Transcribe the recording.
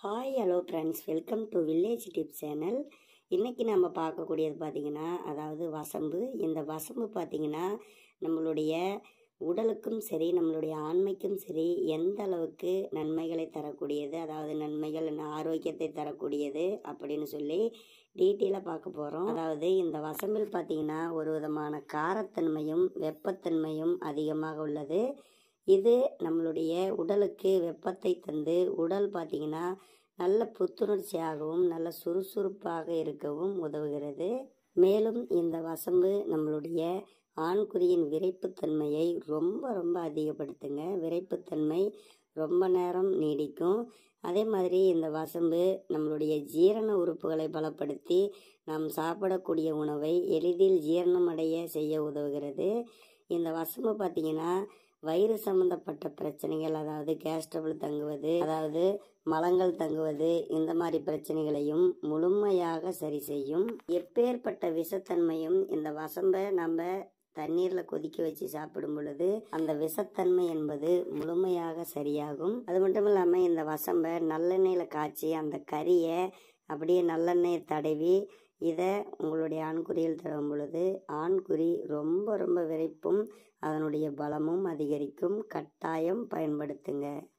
hi hello friends welcome to village tip channel இன்றைக்கி நம்ம பார்க்கக்கூடியது பார்த்திங்கன்னா அதாவது வசம்பு இந்த வசம்பு பார்த்திங்கன்னா நம்மளுடைய உடலுக்கும் சரி நம்மளுடைய ஆண்மைக்கும் சரி எந்த அளவுக்கு நன்மைகளை தரக்கூடியது அதாவது நன்மைகள் ஆரோக்கியத்தை தரக்கூடியது அப்படின்னு சொல்லி டீட்டெயிலாக பார்க்க போகிறோம் அதாவது இந்த வசம்பில் பார்த்திங்கன்னா ஒரு விதமான காரத்தன்மையும் வெப்பத்தன்மையும் அதிகமாக உள்ளது இது நம்மளுடைய உடலுக்கு வெப்பத்தை தந்து உடல் பார்த்திங்கன்னா நல்ல புத்துணர்ச்சியாகவும் நல்ல சுறுசுறுப்பாக இருக்கவும் உதவுகிறது மேலும் இந்த வசம்பு நம்மளுடைய ஆண்குறியின் விரைப்புத்தன்மையை ரொம்ப ரொம்ப அதிகப்படுத்துங்க விரைப்புத்தன்மை ரொம்ப நேரம் நீடிக்கும் அதே மாதிரி இந்த வசம்பு நம்மளுடைய ஜீரண உறுப்புகளை பலப்படுத்தி நாம் சாப்பிடக்கூடிய உணவை எளிதில் ஜீரணமடைய செய்ய உதவுகிறது இந்த வசம்பு பார்த்திங்கன்னா வயிறு சம்பந்தப்பட்ட பிரச்சனைகள் அதாவது கேஸ்ட்ரபிள் தங்குவது அதாவது மலங்கள் தங்குவது இந்த மாதிரி பிரச்சனைகளையும் முழுமையாக சரி செய்யும் எப்பேற்பட்ட விஷத்தன்மையும் இந்த வசம்பை நம்ம தண்ணீரில் கொதிக்க வச்சு சாப்பிடும் பொழுது அந்த விஷத்தன்மை என்பது முழுமையாக சரியாகும் அது மட்டும் இல்லாமல் இந்த வசம்பை நல்லெண்ணெயில் காய்ச்சி அந்த கறியை அப்படியே நல்லெண்ணெய் தடவி இதை உங்களுடைய ஆண்குறியில் தரும் பொழுது ஆண்குறி ரொம்ப ரொம்ப விரைப்பும் அதனுடைய பலமும் அதிகரிக்கும் கட்டாயம் பயன்படுத்துங்க